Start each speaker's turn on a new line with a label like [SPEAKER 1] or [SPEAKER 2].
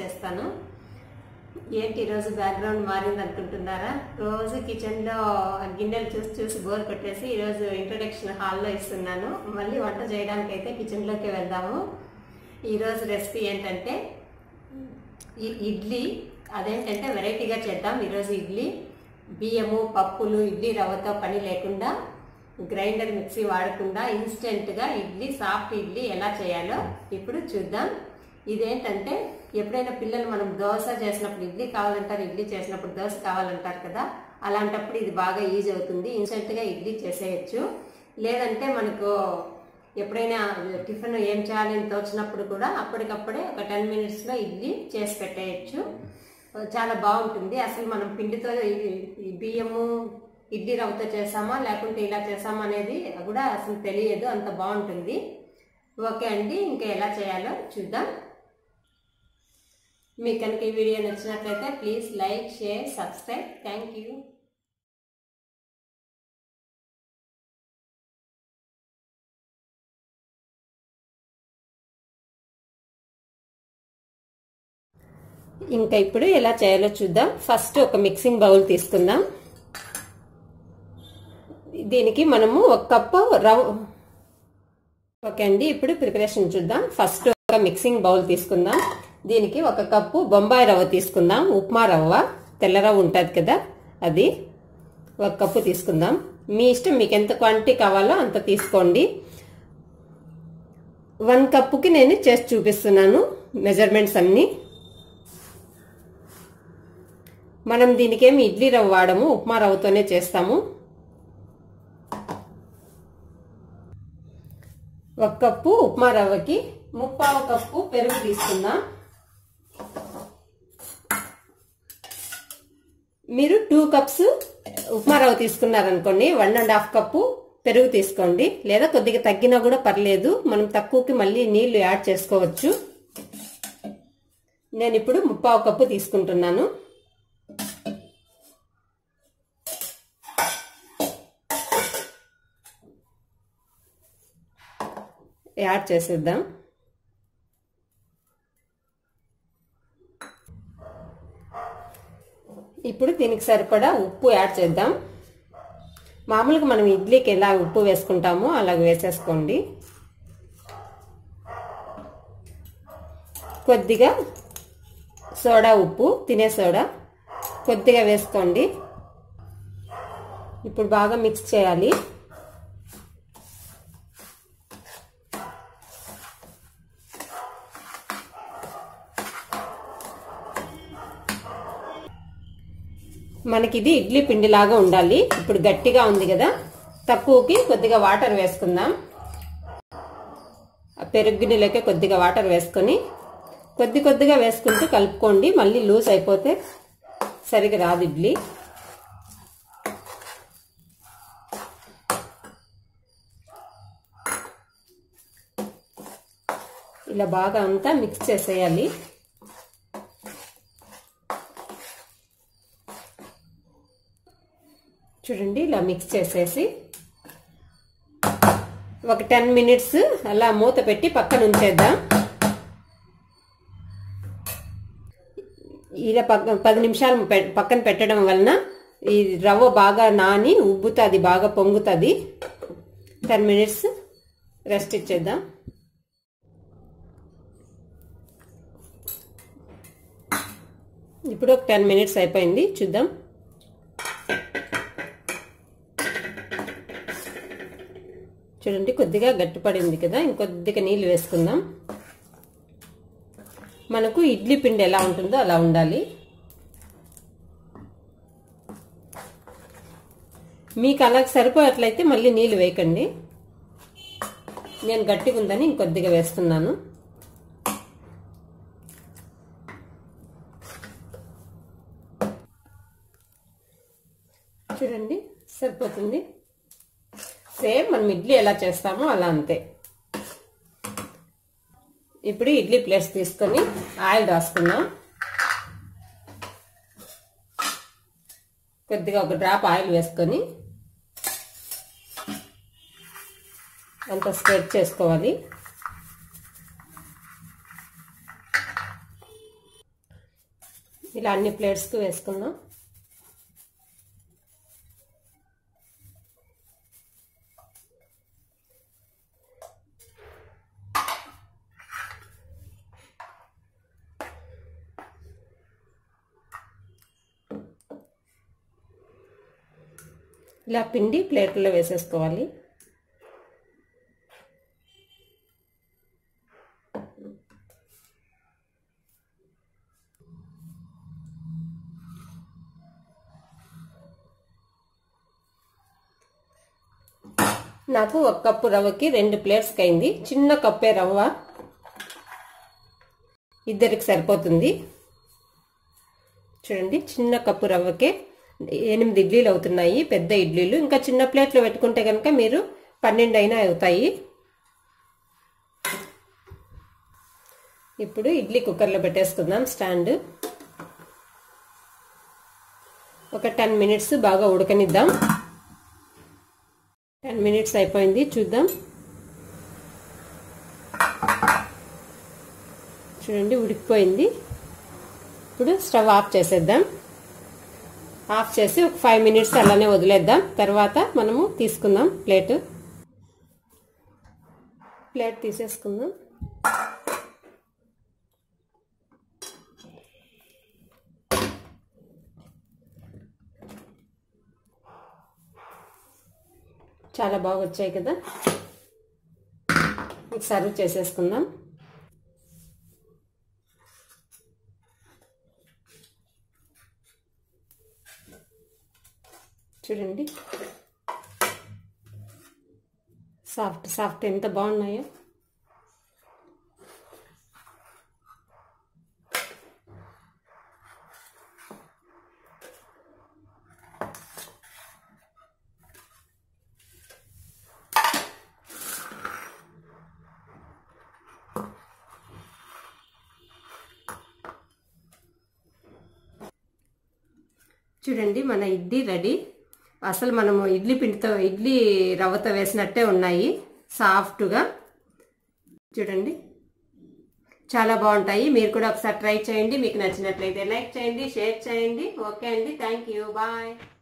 [SPEAKER 1] చేస్తాను ఏంటి ఈరోజు బ్యాక్గ్రౌండ్ మారింది అనుకుంటున్నారా రోజు కిచెన్లో గిన్నెలు చూసి చూసి బోర్ కొట్టేసి ఈరోజు ఇంట్రొడక్షన్ హాల్లో ఇస్తున్నాను మళ్ళీ వంట చేయడానికి అయితే కిచెన్లోకి వెళ్దాము ఈరోజు రెసిపీ ఏంటంటే ఈ ఇడ్లీ అదేంటంటే వెరైటీగా చేద్దాం ఈరోజు ఇడ్లీ బియ్యము పప్పులు ఇడ్లీ రవ్వతో పని లేకుండా గ్రైండర్ మిక్సీ వాడకుండా ఇన్స్టెంట్గా ఇడ్లీ సాఫ్ట్ ఇడ్లీ ఎలా చేయాలో ఇప్పుడు చూద్దాం ఇదేంటంటే ఎప్పుడైనా పిల్లలు మనం దోశ చేసినప్పుడు ఇడ్లీ కావాలంటారు ఇడ్లీ చేసినప్పుడు దోశ కావాలంటారు కదా అలాంటప్పుడు ఇది బాగా యూజ్ అవుతుంది ఇన్స్టెంట్గా ఇడ్లీ చేసేయచ్చు లేదంటే మనకు ఎప్పుడైనా టిఫిన్ ఏం చేయాలి అని తోచినప్పుడు కూడా అప్పటికప్పుడే ఒక టెన్ మినిట్స్లో ఇడ్లీ చేసి పెట్టేయచ్చు చాలా బాగుంటుంది అసలు మనం పిండితో ఈ బియ్యము ఇడ్లీ రవ్వతో చేసామా లేకుంటే ఇలా చేసామా అనేది కూడా అసలు తెలియదు అంత బాగుంటుంది ఓకే అండి ఇంకా ఎలా చేయాలో చూద్దాం మీకు కనుక ఈ వీడియో నచ్చినట్లయితే please like share subscribe thank you ఇంకా ఇప్పుడు ఎలా చేయాలో చూద్దాం ఫస్ట్ ఒక మిక్సింగ్ బౌల్ తీసుకుందాం దీనికి మనము ఒక కప్పు రవ్వ ఓకే అండి ఇప్పుడు ప్రిపరేషన్ చూద్దాం ఫస్ట్ ఒక మిక్సింగ్ బౌల్ తీసుకుందాం దీనికి ఒక కప్పు బొంబాయి రవ్వ తీసుకుందాం ఉప్మా రవ్వ తెల్ల రవ్వ ఉంటుంది కదా అది ఒక కప్పు తీసుకుందాం మీ ఇష్టం మీకు ఎంత క్వాంటిటీ కావాలో అంత తీసుకోండి వన్ కప్పుకి నేను చేసి చూపిస్తున్నాను మెజర్మెంట్స్ అన్నీ మనం దీనికేమి ఇడ్లీ రవ్వ వాడము ఉప్మా రవ్వతోనే చేస్తాము ఒక కప్పు ఉప్మా రవ్వకి ముప్పావు కప్పు పెరుగు తీసుకుందాం మీరు టూ కప్స్ ఉప్మా రవ్వ తీసుకున్నారనుకోండి వన్ అండ్ హాఫ్ కప్పు పెరుగు తీసుకోండి లేదా కొద్దిగా తగ్గినా కూడా పర్లేదు మనం తక్కువకి మళ్ళీ నీళ్లు యాడ్ చేసుకోవచ్చు నేను ఇప్పుడు ముప్పావు కప్పు తీసుకుంటున్నాను యాడ్ చేసేద్దాం ఇప్పుడు దీనికి సరిపడా ఉప్పు యాడ్ చేద్దాం మామూలుగా మనం ఇడ్లీకి ఎలా ఉప్పు వేసుకుంటామో అలాగ వేసేసుకోండి కొద్దిగా సోడా ఉప్పు తినే సోడా కొద్దిగా వేసుకోండి ఇప్పుడు బాగా మిక్స్ చేయాలి మనకి ఇది ఇడ్లీ పిండిలాగా ఉండాలి ఇప్పుడు గట్టిగా ఉంది కదా తక్కువకి కొద్దిగా వాటర్ వేసుకుందాం పెరుగు గిన్నెలోకి కొద్దిగా వాటర్ వేసుకొని కొద్ది కొద్దిగా వేసుకుంటూ కలుపుకోండి మళ్ళీ లూజ్ అయిపోతే సరిగా రాదు ఇడ్లీ ఇలా బాగా అంతా మిక్స్ చేసేయాలి చూడండి ఇలా మిక్స్ చేసేసి ఒక టెన్ మినిట్స్ అలా మూత పెట్టి పక్కన ఉంచేద్దాం ఇలా పక్క పది నిమిషాలు పక్కన పెట్టడం వలన ఈ రవ్వ బాగా నాని ఉబ్బుతుంది బాగా పొంగుతుంది టెన్ మినిట్స్ రెస్ట్ ఇచ్చేద్దాం ఇప్పుడు ఒక టెన్ మినిట్స్ అయిపోయింది చూద్దాం చూడండి కొద్దిగా గట్టిపడింది కదా ఇంకొద్దిగా నీళ్ళు వేసుకుందాం మనకు ఇడ్లీ పిండి ఎలా ఉంటుందో అలా ఉండాలి మీకు అలా సరిపోయట్లయితే మళ్ళీ నీళ్ళు వేయకండి నేను గట్టిగా ఉందని ఇంకొద్దిగా వేస్తున్నాను చూడండి సరిపోతుంది సేమ్ మనం ఇడ్లీ ఎలా చేస్తామో అలా అంతే ఇప్పుడు ఇడ్లీ ప్లేట్స్ తీసుకొని ఆయిల్ రాసుకుందాం కొద్దిగా ఒక డ్రాప్ ఆయిల్ వేసుకొని అంత స్ప్రెడ్ చేసుకోవాలి ఇలా అన్ని ప్లేట్స్కి వేసుకుందాం ఇలా పిండి ప్లేట్లో వేసేసుకోవాలి నాకు ఒక కప్పు రవ్వకి రెండు ప్లేట్స్కి అయింది చిన్న కప్పే రవ్వ ఇద్దరికి సరిపోతుంది చూడండి చిన్న కప్పు రవ్వకే ఎనిమిది ఇడ్లీలు అవుతున్నాయి పెద్ద ఇడ్లీలు ఇంకా చిన్న ప్లేట్లో పెట్టుకుంటే కనుక మీరు పన్నెండు అయినా అవుతాయి ఇప్పుడు ఇడ్లీ కుక్కర్లో పెట్టేసుకుందాం స్టాండ్ ఒక టెన్ మినిట్స్ బాగా ఉడకనిద్దాం టెన్ మినిట్స్ అయిపోయింది చూద్దాం చూడండి ఉడికిపోయింది ఇప్పుడు స్టవ్ ఆఫ్ చేసేద్దాం ఆఫ్ చేసి ఒక ఫైవ్ మినిట్స్ అలానే వదిలేద్దాం తర్వాత మనము తీసుకుందాం ప్లేట్ ప్లేట్ తీసేసుకుందాం చాలా బాగా వచ్చాయి కదా సర్వ్ చేసేసుకుందాం చూడండి సాఫ్ట్ సాఫ్ట్ ఎంత బాగున్నాయో చూడండి మన ఇడ్లీ రెడీ అసలు మనము ఇడ్లీ పిండితో ఇడ్లీ రవ్వతో వేసినట్టే ఉన్నాయి సాఫ్ట్గా చూడండి చాలా బాగుంటాయి మీరు కూడా ఒకసారి ట్రై చేయండి మీకు నచ్చినట్లయితే లైక్ చేయండి షేర్ చేయండి ఓకే అండి థ్యాంక్ యూ బాయ్